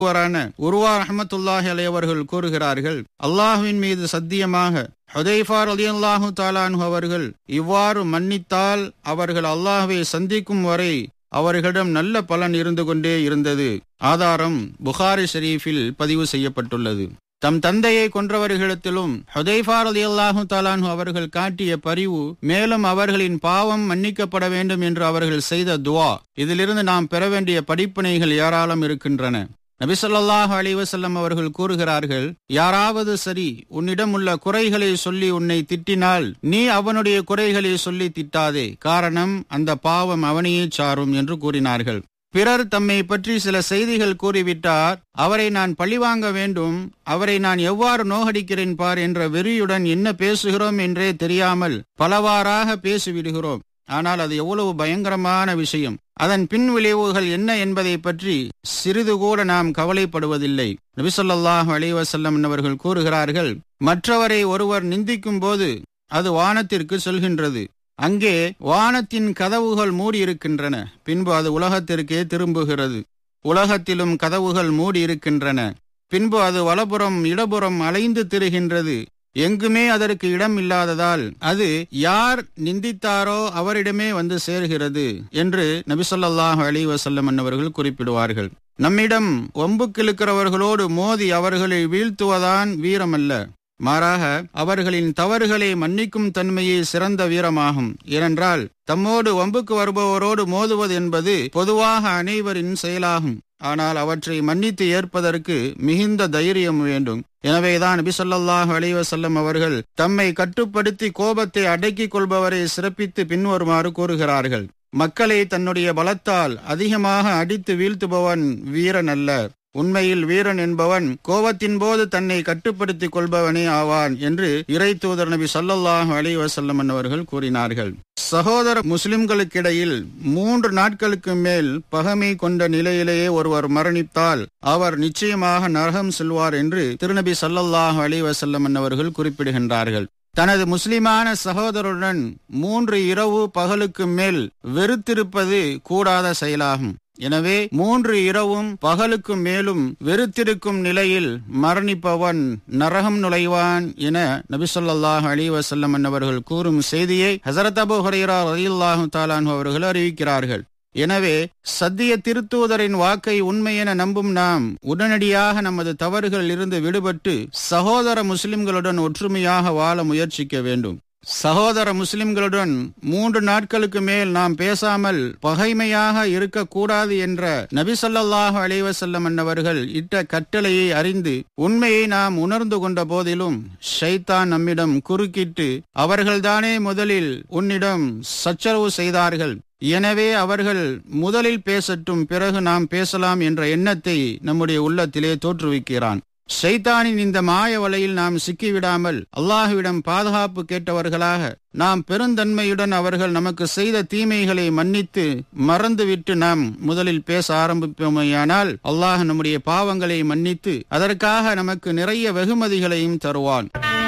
வரான உருவா ரஹமத்துல்லாஹி அலை அவர்கள் கூறுகிறார்கள் அல்லாஹுவின் மீது சத்தியமாக ஹுதைஃபார் அலி அல்லாஹு தாலானு அவர்கள் இவ்வாறு மன்னித்தால் அவர்கள் அல்லாஹுவை சந்திக்கும் வரை அவர்களிடம் நல்ல பலன் இருந்து கொண்டே இருந்தது ஆதாரம் புகாரி ஷெரீஃபில் பதிவு செய்யப்பட்டுள்ளது தம் தந்தையை கொன்றவர்களிடத்திலும் ஹுதைஃபார் அலி அல்லாஹு தாலானு அவர்கள் காட்டிய பரிவு மேலும் அவர்களின் பாவம் மன்னிக்கப்பட வேண்டும் என்று அவர்கள் செய்த துவா இதிலிருந்து நாம் பெற வேண்டிய படிப்பினைகள் ஏராளம் இருக்கின்றன நபிசல்லாஹு அலிவசல்லம் அவர்கள் கூறுகிறார்கள் யாராவது சரி உன்னிடம் உள்ள குறைகளை சொல்லி உன்னை திட்டினால் நீ அவனுடைய குறைகளை சொல்லி திட்டாதே காரணம் அந்த பாவம் அவனையே சாரும் என்று கூறினார்கள் பிறர் தம்மை பற்றி சில செய்திகள் கூறிவிட்டார் அவரை நான் பழிவாங்க வேண்டும் அவரை நான் எவ்வாறு நோகடிக்கிறேன் பார் என்ற வெறியுடன் என்ன பேசுகிறோம் என்றே தெரியாமல் பலவாறாக பேசிவிடுகிறோம் ஆனால் அது எவ்வளவு பயங்கரமான விஷயம் அதன் பின் விளைவுகள் என்ன என்பதை பற்றி சிறிது கூட நாம் கவலைப்படுவதில்லை நபிசல்லாஹு அலைவசல்லம் அவர்கள் கூறுகிறார்கள் மற்றவரை ஒருவர் நிந்திக்கும் போது அது வானத்திற்கு செல்கின்றது அங்கே வானத்தின் கதவுகள் மூடியிருக்கின்றன பின்பு அது உலகத்திற்கே திரும்புகிறது உலகத்திலும் கதவுகள் மூடியிருக்கின்றன பின்பு அது வலப்புறம் இடப்புறம் அலைந்து திரிகின்றது எங்குமே அதற்கு இடம் இல்லாததால் அது யார் நிந்தித்தாரோ அவரிடமே வந்து சேர்கிறது என்று நபிசல்லாஹு அலி வசல்லம் அவர்கள் குறிப்பிடுவார்கள் நம்மிடம் ஒம்புக்கிழுக்கிறவர்களோடு மோதி அவர்களை வீழ்த்துவதான் வீரமல்ல மாறாக அவர்களின் தவறுகளை மன்னிக்கும் தன்மையே சிறந்த வீரமாகும் ஏனென்றால் தம்மோடு வம்புக்கு வருபவரோடு மோதுவது என்பது பொதுவாக அனைவரின் செயலாகும் ஆனால் அவற்றை மன்னித்து ஏற்பதற்கு மிகுந்த தைரியம் வேண்டும் எனவேதான் நபிசல்லாஹு அலைவசல்லம் அவர்கள் தம்மை கட்டுப்படுத்தி கோபத்தை அடக்கிக் கொள்பவரை சிறப்பித்து பின்வருமாறு கூறுகிறார்கள் மக்களை தன்னுடைய பலத்தால் அதிகமாக அடித்து வீழ்த்துபவன் வீரன் அல்ல உண்மையில் வீரன் என்பவன் கோபத்தின் போது தன்னை கட்டுப்படுத்திக் கொள்பவனே ஆவான் என்று இறை தூதர் நபி சல்லல்லாஹு அலி வசல்லம் அவர்கள் கூறினார்கள் சகோதர முஸ்லிம்களுக்கிடையில் மூன்று நாட்களுக்கு மேல் பகமை கொண்ட நிலையிலேயே ஒருவர் மரணித்தால் அவர் நிச்சயமாக நரகம் செல்வார் என்று திருநபி சல்லல்லாஹு அலி வசல்லம் அவர்கள் குறிப்பிடுகின்றார்கள் தனது முஸ்லிமான சகோதரருடன் மூன்று இரவு பகலுக்கு மேல் வெறுத்திருப்பது கூடாத செயலாகும் எனவே மூன்று இரவும் பகலுக்கு மேலும் வெறுத்திருக்கும் நிலையில் மரணிப்பவன் நரகம் நுழைவான் என நபிசல்லாஹ் அலி வசல்லம் அவர்கள் கூறும் செய்தியை ஹசரத் அபு ஹரீரா ரலில்லாஹு தாலான் அவர்கள் அறிவிக்கிறார்கள் எனவே சத்திய திருத்தூதரின் வாக்கை உண்மை என நம்பும் நாம் உடனடியாக நமது தவறுகளில் இருந்து விடுபட்டு சகோதர முஸ்லிம்களுடன் ஒற்றுமையாக வாழ முயற்சிக்க வேண்டும் சகோதர முஸ்லிம்களுடன் மூன்று நாட்களுக்கு மேல் நாம் பேசாமல் பகைமையாக இருக்கக்கூடாது என்ற நபிசல்லாஹு அலைவசல்லம் அன்னவர்கள் இட்ட கட்டளையை அறிந்து உண்மையை நாம் உணர்ந்து கொண்ட போதிலும் ஷைத்தான் நம்மிடம் குறுக்கிட்டு அவர்கள்தானே முதலில் உன்னிடம் சச்சரவு செய்தார்கள் எனவே அவர்கள் முதலில் பேசட்டும் பிறகு நாம் பேசலாம் என்ற எண்ணத்தை நம்முடைய உள்ளத்திலே தோற்றுவிக்கிறான் ஷைத்தானின் இந்த மாய வலையில் நாம் சிக்கிவிடாமல் அல்லாஹுவிடம் பாதுகாப்பு கேட்டவர்களாக நாம் பெருந்தன்மையுடன் அவர்கள் நமக்கு செய்த தீமைகளை மன்னித்து மறந்துவிட்டு நாம் முதலில் பேச ஆரம்பிப்போமையானால் அல்லாஹ் நம்முடைய பாவங்களை மன்னித்து அதற்காக நமக்கு நிறைய வெகுமதிகளையும் தருவான்